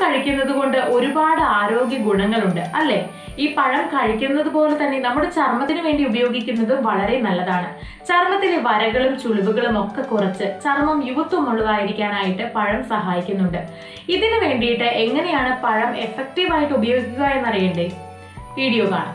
കഴിക്കുന്നത് കൊണ്ട് ഒരുപാട് ആരോഗ്യ ഗുണങ്ങളുണ്ട് അല്ലെ ഈ പഴം കഴിക്കുന്നത് പോലെ തന്നെ നമ്മുടെ ചർമ്മത്തിന് വേണ്ടി ഉപയോഗിക്കുന്നതും വളരെ നല്ലതാണ് ചർമ്മത്തിലെ വരകളും ചുളിവുകളും ഒക്കെ കുറച്ച് ചർമ്മം യുവത്വമുള്ളതായിരിക്കാനായിട്ട് പഴം സഹായിക്കുന്നുണ്ട് ഇതിനു വേണ്ടിയിട്ട് എങ്ങനെയാണ് പഴം എഫക്റ്റീവായിട്ട് ഉപയോഗിക്കുക എന്നറിയണ്ടേ വീഡിയോ കാണാം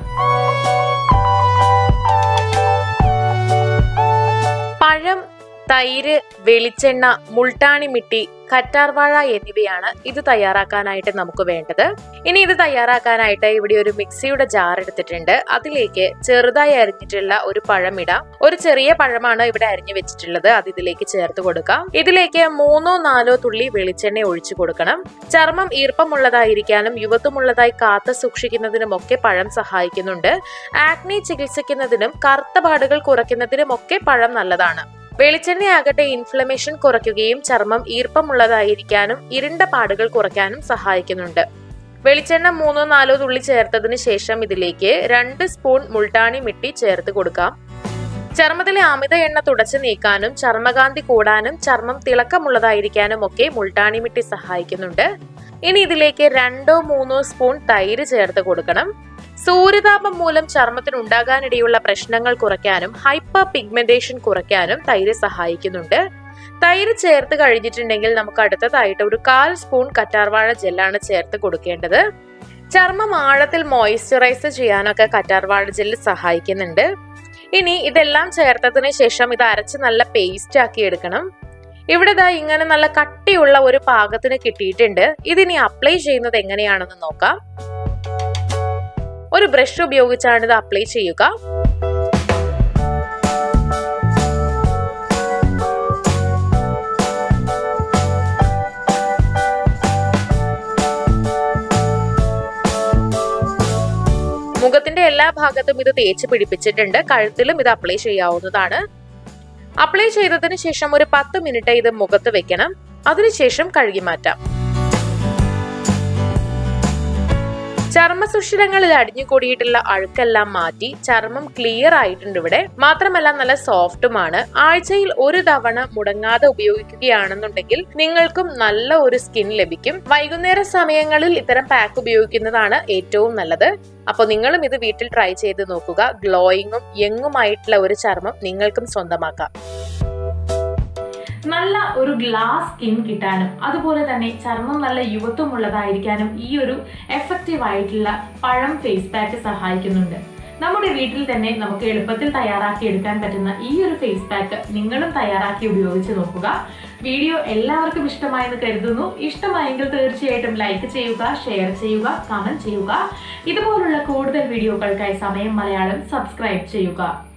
പഴം തൈര് വെളിച്ചെണ്ണ മുൾട്ടാണി മിട്ടി കറ്റാർവാഴ എന്നിവയാണ് ഇത് തയ്യാറാക്കാനായിട്ട് നമുക്ക് വേണ്ടത് ഇനി ഇത് തയ്യാറാക്കാനായിട്ട് ഇവിടെ ഒരു മിക്സിയുടെ ജാർ എടുത്തിട്ടുണ്ട് അതിലേക്ക് ചെറുതായി അരിഞ്ഞിട്ടുള്ള ഒരു പഴം ഇടാം ഒരു ചെറിയ പഴമാണ് ഇവിടെ അരിഞ്ഞു വെച്ചിട്ടുള്ളത് അത് ഇതിലേക്ക് ചേർത്ത് കൊടുക്കാം ഇതിലേക്ക് മൂന്നോ നാലോ തുള്ളി വെളിച്ചെണ്ണ ഒഴിച്ചു കൊടുക്കണം ചർമ്മം ഈർപ്പമുള്ളതായിരിക്കാനും യുവത്വമുള്ളതായി കാത്തു സൂക്ഷിക്കുന്നതിനുമൊക്കെ പഴം സഹായിക്കുന്നുണ്ട് ആക്നി ചികിത്സിക്കുന്നതിനും കറുത്ത പാടുകൾ കുറയ്ക്കുന്നതിനും ഒക്കെ പഴം നല്ലതാണ് വെളിച്ചെണ്ണയാകട്ടെ ഇൻഫ്ലമേഷൻ കുറയ്ക്കുകയും ചർമ്മം ഈർപ്പമുള്ളതായിരിക്കാനും ഇരുണ്ട പാടുകൾ കുറയ്ക്കാനും സഹായിക്കുന്നുണ്ട് വെളിച്ചെണ്ണ മൂന്നോ നാലോ തുള്ളി ചേർത്തതിന് ശേഷം ഇതിലേക്ക് രണ്ട് സ്പൂൺ മുൾട്ടാണി മിട്ടി ചേർത്ത് കൊടുക്കാം ചർമ്മത്തിലെ അമിത എണ്ണ തുടച്ചു നീക്കാനും ചർമ്മകാന്തി കൂടാനും ചർമ്മം തിളക്കമുള്ളതായിരിക്കാനും ഒക്കെ മുൾട്ടാണി മിട്ടി സഹായിക്കുന്നുണ്ട് ഇനി ഇതിലേക്ക് രണ്ടോ മൂന്നോ സ്പൂൺ തൈര് ചേർത്ത് കൊടുക്കണം സൂര്യതാപം മൂലം ചർമ്മത്തിന് ഉണ്ടാകാനിടയുള്ള പ്രശ്നങ്ങൾ കുറയ്ക്കാനും ഹൈപ്പർ പിഗ്മെന്റേഷൻ കുറയ്ക്കാനും തൈര് സഹായിക്കുന്നുണ്ട് തൈര് ചേർത്ത് കഴിഞ്ഞിട്ടുണ്ടെങ്കിൽ നമുക്ക് അടുത്തതായിട്ട് ഒരു കാൽ സ്പൂൺ കറ്റാർവാഴ ജെല്ലാണ് ചേർത്ത് കൊടുക്കേണ്ടത് ചർമ്മം ആഴത്തിൽ മോയിസ്ചറൈസ് ചെയ്യാനൊക്കെ കറ്റാർവാഴ ജെല്ല് സഹായിക്കുന്നുണ്ട് ഇനി ഇതെല്ലാം ചേർത്തതിന് ശേഷം ഇത് അരച്ച് നല്ല പേസ്റ്റ് ആക്കി എടുക്കണം ഇവിടെ ദാ ഇങ്ങനെ നല്ല കട്ടിയുള്ള ഒരു പാകത്തിന് കിട്ടിയിട്ടുണ്ട് ഇതിനി അപ്ലൈ ചെയ്യുന്നത് എങ്ങനെയാണെന്ന് നോക്കാം ഒരു ബ്രഷ് ഉപയോഗിച്ചാണ് ഇത് അപ്ലൈ ചെയ്യുക മുഖത്തിന്റെ എല്ലാ ഭാഗത്തും ഇത് തേച്ച് പിടിപ്പിച്ചിട്ടുണ്ട് കഴുത്തിലും ഇത് അപ്ലൈ ചെയ്യാവുന്നതാണ് അപ്ലൈ ചെയ്തതിന് ശേഷം ഒരു പത്ത് മിനിറ്റ് ഇത് മുഖത്ത് വെക്കണം അതിനുശേഷം കഴുകി മാറ്റാം ചർമ്മസുഷിരങ്ങളിൽ അടിഞ്ഞുകൂടിയിട്ടുള്ള അഴുക്കെല്ലാം മാറ്റി ചർമ്മം ക്ലിയർ ആയിട്ടുണ്ട് ഇവിടെ മാത്രമല്ല നല്ല സോഫ്റ്റുമാണ് ആഴ്ചയിൽ ഒരു തവണ മുടങ്ങാതെ ഉപയോഗിക്കുകയാണെന്നുണ്ടെങ്കിൽ നിങ്ങൾക്കും നല്ല ഒരു സ്കിൻ ലഭിക്കും വൈകുന്നേര സമയങ്ങളിൽ ഇത്തരം പാക്ക് ഉപയോഗിക്കുന്നതാണ് ഏറ്റവും നല്ലത് അപ്പോൾ നിങ്ങളും ഇത് വീട്ടിൽ ട്രൈ ചെയ്ത് നോക്കുക ഗ്ലോയിങ്ങും യങ്ങുമായിട്ടുള്ള ഒരു ചർമ്മം നിങ്ങൾക്കും സ്വന്തമാക്കാം നല്ല ഒരു ഗ്ലാസ് സ്കിൻ കിട്ടാനും അതുപോലെ തന്നെ ചർമ്മം നല്ല യുവത്വമുള്ളതായിരിക്കാനും ഈ ഒരു എഫക്റ്റീവ് ആയിട്ടുള്ള പഴം ഫേസ് പാക്ക് സഹായിക്കുന്നുണ്ട് നമ്മുടെ വീട്ടിൽ തന്നെ നമുക്ക് എളുപ്പത്തിൽ തയ്യാറാക്കി എടുക്കാൻ പറ്റുന്ന ഈ ഒരു ഫേസ് പാക്ക് നിങ്ങളും തയ്യാറാക്കി ഉപയോഗിച്ച് നോക്കുക വീഡിയോ എല്ലാവർക്കും ഇഷ്ടമായെന്ന് കരുതുന്നു ഇഷ്ടമായെങ്കിൽ തീർച്ചയായിട്ടും ലൈക്ക് ചെയ്യുക ഷെയർ ചെയ്യുക കമന്റ് ചെയ്യുക ഇതുപോലുള്ള കൂടുതൽ വീഡിയോകൾക്കായി സമയം മലയാളം സബ്സ്ക്രൈബ് ചെയ്യുക